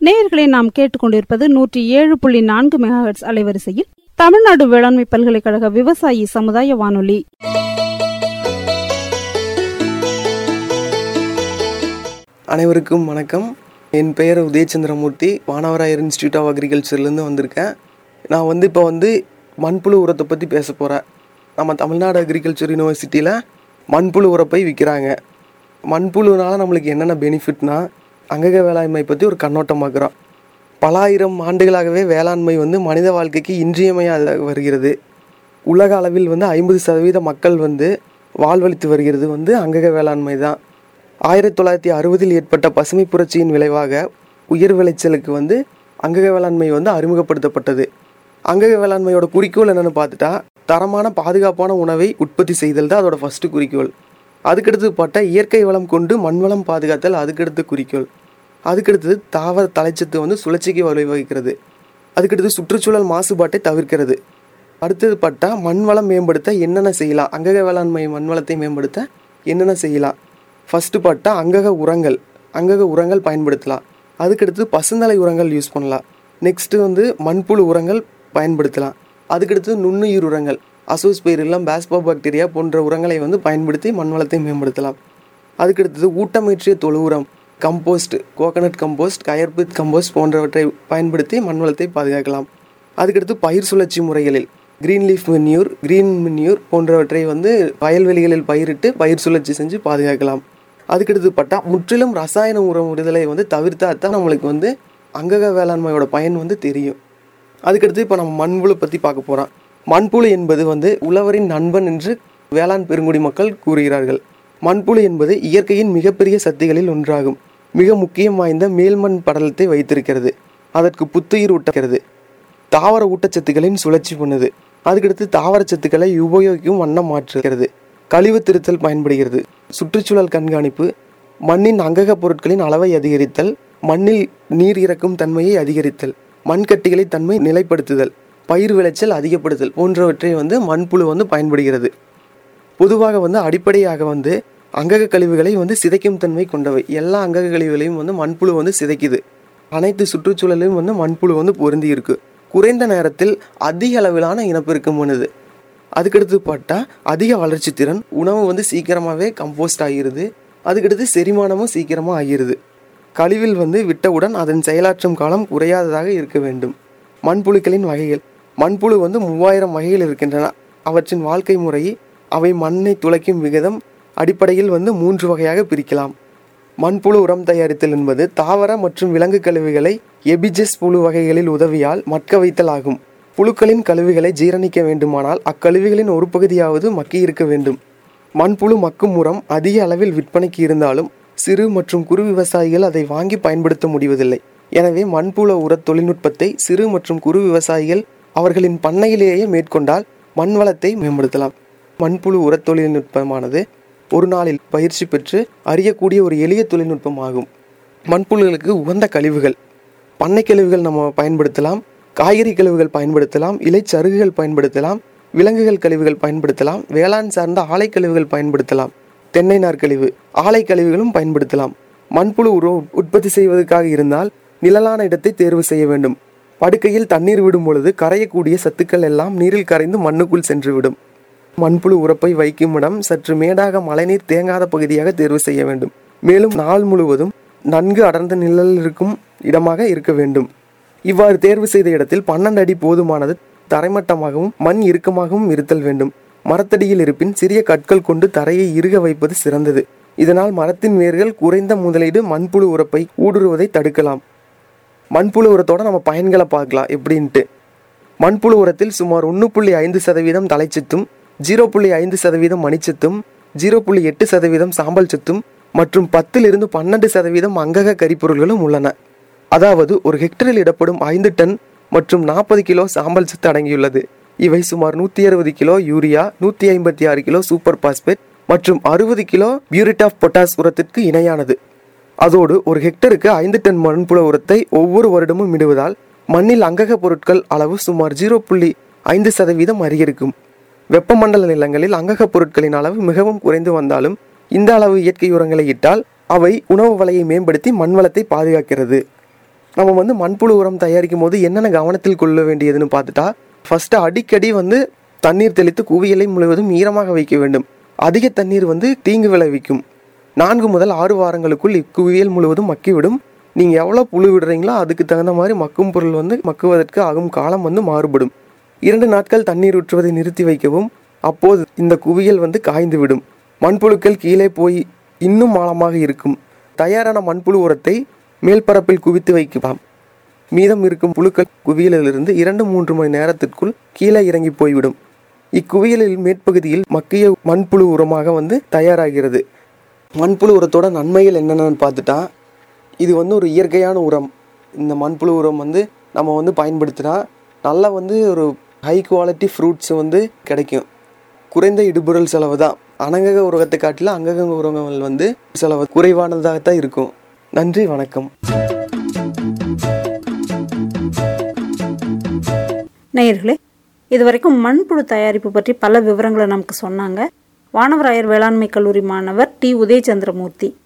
நேயர்களை நாம் கேட்டுக்கொண்டிருப்பது நூற்றி ஏழு புள்ளி நான்கு மெகாஹெட்ஸ் அலைவரிசையில் தமிழ்நாடு வேளாண்மை பல்கலைக்கழக விவசாயி சமுதாய வானொலி அனைவருக்கும் வணக்கம் என் பெயர் உதயச்சந்திரமூர்த்தி வானவராயர் இன்ஸ்டியூட் ஆஃப் அக்ரிகல்ச்சர்லேருந்து வந்திருக்கேன் நான் வந்து இப்போ வந்து மண்புழு உரத்தை பற்றி பேச போகிறேன் நம்ம தமிழ்நாடு அக்ரிகல்ச்சர் யூனிவர்சிட்டியில் மண்புழு உரப்பை விற்கிறாங்க மண்புழுனால நம்மளுக்கு என்னென்ன பெனிஃபிட்னா அங்கக வேளாண்மை பற்றி ஒரு கண்ணோட்டமாக்குறோம் பல ஆயிரம் ஆண்டுகளாகவே வேளாண்மை வந்து மனித வாழ்க்கைக்கு இன்றியமையாத வருகிறது உலக அளவில் வந்து ஐம்பது சதவீத மக்கள் வந்து வாழ்வழித்து வருகிறது வந்து அங்கக வேளாண்மை தான் ஆயிரத்தி தொள்ளாயிரத்தி அறுபதில் ஏற்பட்ட பசுமை புரட்சியின் விளைவாக உயர் விளைச்சலுக்கு வந்து அங்கக வேளாண்மை வந்து அறிமுகப்படுத்தப்பட்டது அங்கக வேளாண்மையோட குறிக்கோள் என்னென்னு பார்த்துட்டா தரமான பாதுகாப்பான உணவை உற்பத்தி செய்தல் தான் அதோட ஃபஸ்ட்டு குறிக்கோள் அதுக்கடுத்து பார்த்தா இயற்கை வளம் கொண்டு மண்வளம் பாதுகாத்தல் அதுக்கடுத்து குறிக்கோள் அதுக்கடுத்தது தாவர தலைச்சத்து வந்து சுழற்சிக்கு வழிவகுக்கிறது அதுக்கடுத்து சுற்றுச்சூழல் மாசுபாட்டை தவிர்க்கிறது அடுத்தது பட்டா மண் வளம் மேம்படுத்த என்னென்ன செய்யலாம் அங்கக வேளாண்மை மண் வளத்தை மேம்படுத்த என்னென்ன செய்யலாம் ஃபஸ்ட்டு பட்டா அங்கக உரங்கள் அங்கக உரங்கள் பயன்படுத்தலாம் அதுக்கடுத்து பசுந்தலை உரங்கள் யூஸ் பண்ணலாம் நெக்ஸ்ட்டு வந்து மண்புழு உரங்கள் பயன்படுத்தலாம் அதுக்கடுத்து நுண்ணுயிர் உரங்கள் அசோஸ்பெரிலம் பாஸ்போ பாக்டீரியா போன்ற உரங்களை வந்து பயன்படுத்தி மண் வளத்தை மேம்படுத்தலாம் அதுக்கடுத்தது ஊட்டமேற்றிய தொழு உரம் compost coconut compost coir pith compost போன்றவற்றை பயன்படுத்தி மண் வளத்தை பாதுகாக்கலாம் அதுக்கடுத்து பயிர் சுழற்சி முறைகளில் green leaf manure green manure போன்றவற்றை வந்து வயல்வெளிகளில் பயிரிட்டு பயிர் சுழற்சி செஞ்சு பாதுகாக்கலாம் அதுக்கடுத்து பட்டா முற்றிலும் ரசாயன உரம் விடுதலை வந்து தவிர்த்தா தான் நம்மளுக்கு வந்து அங்கக வேளாண்மையோட பயன் வந்து தெரியும் அதுக்கடுத்து இப்போ நம்ம மண்புழு பற்றி பார்க்க போகிறோம் மண்புழு என்பது வந்து உழவரின் நண்பன் என்று வேளாண் பெருங்குடி மக்கள் கூறுகிறார்கள் மண்புழு என்பது இயற்கையின் மிகப்பெரிய சக்திகளில் ஒன்றாகும் மிக முக்கியம் வாய்ந்த மேல்மண் படலத்தை வைத்திருக்கிறது அதற்கு புத்துயிர் ஊட்டுகிறது தாவர ஊட்டச்சத்துக்களின் சுழற்சி பண்ணுது அதுக்கடுத்து தாவர சத்துக்களை உபயோகிக்கும் வண்ணம் மாற்றுகிறது கழிவு திருத்தல் பயன்படுகிறது சுற்றுச்சூழல் கண்காணிப்பு மண்ணின் அங்கக பொருட்களின் அளவை அதிகரித்தல் மண்ணில் நீர் இறக்கும் தன்மையை அதிகரித்தல் மண்கட்டிகளை தன்மை நிலைப்படுத்துதல் பயிர் விளைச்சல் அதிகப்படுத்தல் போன்றவற்றை வந்து மண்புழு வந்து பயன்படுகிறது பொதுவாக வந்து அடிப்படையாக வந்து அங்கக கழிவுகளை வந்து சிதைக்கும் தன்மை கொண்டவை எல்லா அங்கக கழிவுகளையும் வந்து மண்புழு வந்து சிதைக்குது அனைத்து சுற்றுச்சூழலையும் வந்து மண்புழு வந்து பொருந்தி இருக்கு குறைந்த நேரத்தில் அதிக அளவிலான இனப்பெருக்கம் பண்ணுது அதுக்கடுத்து பார்த்தா அதிக வளர்ச்சி திறன் உணவு வந்து சீக்கிரமாகவே கம்போஸ்ட் ஆகிருது அதுக்கடுத்து செரிமானமும் சீக்கிரமாக ஆகிருது கழிவில் வந்து விட்டவுடன் அதன் செயலாற்றும் காலம் குறையாததாக இருக்க வேண்டும் மண்புழுக்களின் வகைகள் மண்புழு வந்து மூவாயிரம் வகைகள் இருக்கின்றன அவற்றின் வாழ்க்கை முறை அவை மண்ணை துளைக்கும் விகிதம் அடிப்படையில் வந்து மூன்று வகையாக பிரிக்கலாம் மண்புழு உரம் தயாரித்தல் என்பது தாவர மற்றும் விலங்கு கழிவுகளை எபிஜெஸ் புழு வகைகளில் உதவியால் மட்க வைத்தல் ஆகும் புழுக்களின் கழிவுகளை ஜீரணிக்க வேண்டுமானால் அக்கழிவுகளின் ஒரு பகுதியாவது மக்கி இருக்க வேண்டும் மண்புழு மக்கும் உரம் அதிக அளவில் விற்பனைக்கு இருந்தாலும் சிறு மற்றும் குறு விவசாயிகள் அதை வாங்கி பயன்படுத்த முடிவதில்லை எனவே மண்புழு உர தொழில்நுட்பத்தை சிறு மற்றும் குறு விவசாயிகள் அவர்களின் பண்ணையிலேயே மேற்கொண்டால் மண் வளத்தை மேம்படுத்தலாம் மண்புழு உர தொழில்நுட்பமானது ஒரு நாளில் பயிற்சி பெற்று அறியக்கூடிய ஒரு எளிய தொழில்நுட்பம் ஆகும் மண்புழுகளுக்கு உகந்த கழிவுகள் பண்ணை கழிவுகள் நம்ம பயன்படுத்தலாம் காய்கறி கழிவுகள் பயன்படுத்தலாம் இலைச்சருகுகள் பயன்படுத்தலாம் விலங்குகள் கழிவுகள் பயன்படுத்தலாம் வேளாண் சார்ந்த ஆலை கழிவுகள் பயன்படுத்தலாம் தென்னை நார் கழிவு ஆலை கழிவுகளும் பயன்படுத்தலாம் மண்புழு உர உற்பத்தி செய்வதற்காக இருந்தால் நிழலான இடத்தை தேர்வு செய்ய வேண்டும் படுக்கையில் தண்ணீர் விடும் பொழுது கரையக்கூடிய சத்துக்கள் எல்லாம் நீரில் கரைந்து மண்ணுக்குள் சென்றுவிடும் மண்புழு உரப்பை வைக்கும் இடம் சற்று மேடாக மழைநீர் தேங்காத பகுதியாக தேர்வு செய்ய வேண்டும் மேலும் நாள் முழுவதும் நன்கு அடர்ந்த நிழல் இருக்கும் இடமாக இருக்க வேண்டும் இவ்வாறு தேர்வு செய்த இடத்தில் பன்னெண்டு அடி போதுமானது தரைமட்டமாகவும் மண் இறுக்கமாகவும் இருத்தல் வேண்டும் மரத்தடியில் இருப்பின் சிறிய கற்கள் கொண்டு தரையை இறுக வைப்பது சிறந்தது இதனால் மரத்தின் வேர்கள் குறைந்த முதலீடு மண்புழு உரப்பை ஊடுருவதை தடுக்கலாம் மண்புழு உரத்தோட நம்ம பயன்களை பார்க்கலாம் எப்படின்ட்டு மண்புழு உரத்தில் சுமார் ஒன்று புள்ளி ஐந்து சதவீதம் தலைச்சத்தும் ஜீரோ புள்ளி ஐந்து சதவீதம் மணிச்சத்தும் ஜீரோ புள்ளி எட்டு சதவீதம் சாம்பல் சத்தும் மற்றும் பத்திலிருந்து பன்னெண்டு சதவீதம் அங்கக கரிப்பொருள்களும் உள்ளன அதாவது ஒரு ஹெக்டரில் இடப்படும் ஐந்து டன் மற்றும் நாற்பது கிலோ சாம்பல் சத்து அடங்கியுள்ளது இவை சுமார் நூற்றி அறுபது கிலோ யூரியா நூற்றி ஐம்பத்தி ஆறு கிலோ சூப்பர் பாஸ்பேட் மற்றும் அறுபது கிலோ பியூரிட் ஆஃப் பொட்டாஸ் உரத்திற்கு இணையானது அதோடு ஒரு ஹெக்டருக்கு ஐந்து டன் மண்புழு உரத்தை ஒவ்வொரு வருடமும் இடுவதால் மண்ணில் அங்கக பொருட்கள் அளவு சுமார் ஜீரோ புள்ளி ஐந்து சதவீதம் அதிகரிக்கும் வெப்பமண்டல நிலங்களில் அங்கக பொருட்களின் அளவு மிகவும் குறைந்து வந்தாலும் இந்த அளவு இயற்கை உரங்களை இட்டால் அவை உணவு வலையை மேம்படுத்தி மண் வளத்தை பாதுகாக்கிறது நம்ம வந்து மண்புழு உரம் தயாரிக்கும் போது என்னென்ன கவனத்தில் கொள்ள வேண்டியதுன்னு பார்த்துட்டா ஃபஸ்ட்டு அடிக்கடி வந்து தண்ணீர் தெளித்து குவியலை முழுவதும் ஈரமாக வைக்க வேண்டும் அதிக தண்ணீர் வந்து தீங்கு விளைவிக்கும் நான்கு முதல் ஆறு வாரங்களுக்குள் இக்குவியல் முழுவதும் மக்கிவிடும் நீங்கள் எவ்வளோ புழு விடுறீங்களோ அதுக்கு தகுந்த மாதிரி மக்கும் பொருள் வந்து மக்குவதற்கு ஆகும் காலம் வந்து மாறுபடும் இரண்டு நாட்கள் தண்ணீர் ஊற்றுவதை நிறுத்தி வைக்கவும் அப்போது இந்த குவியல் வந்து காய்ந்து விடும் மண்புழுக்கள் கீழே போய் இன்னும் ஆழமாக இருக்கும் தயாரான மண்புழு உரத்தை மேல்பரப்பில் குவித்து வைக்கலாம் மீதம் இருக்கும் புழுக்கள் குவியலிலிருந்து இரண்டு மூன்று மணி நேரத்திற்குள் கீழே இறங்கி போய்விடும் இக்குவியலில் மேற்பகுதியில் மக்கிய மண்புழு உரமாக வந்து தயாராகிறது மண்புழு உரத்தோட நன்மைகள் என்னென்னு பார்த்துட்டா இது வந்து ஒரு இயற்கையான உரம் இந்த மண்புழு உரம் வந்து நம்ம வந்து பயன்படுத்தினா நல்லா வந்து ஒரு ஹை குவாலிட்டி ஃப்ரூட்ஸ் வந்து கிடைக்கும் குறைந்த இடுபொருள் செலவு தான் அனங்கக உரகத்தை காட்டிலும் அங்கக உரகங்கள் வந்து செலவு குறைவானதாக தான் இருக்கும் நன்றி வணக்கம் நேயர்களே இதுவரைக்கும் மண்புழு தயாரிப்பு பற்றி பல விவரங்களை நமக்கு சொன்னாங்க வானவராயர் வேளாண்மை கல்லூரி மாணவர் டி உதயச்சந்திரமூர்த்தி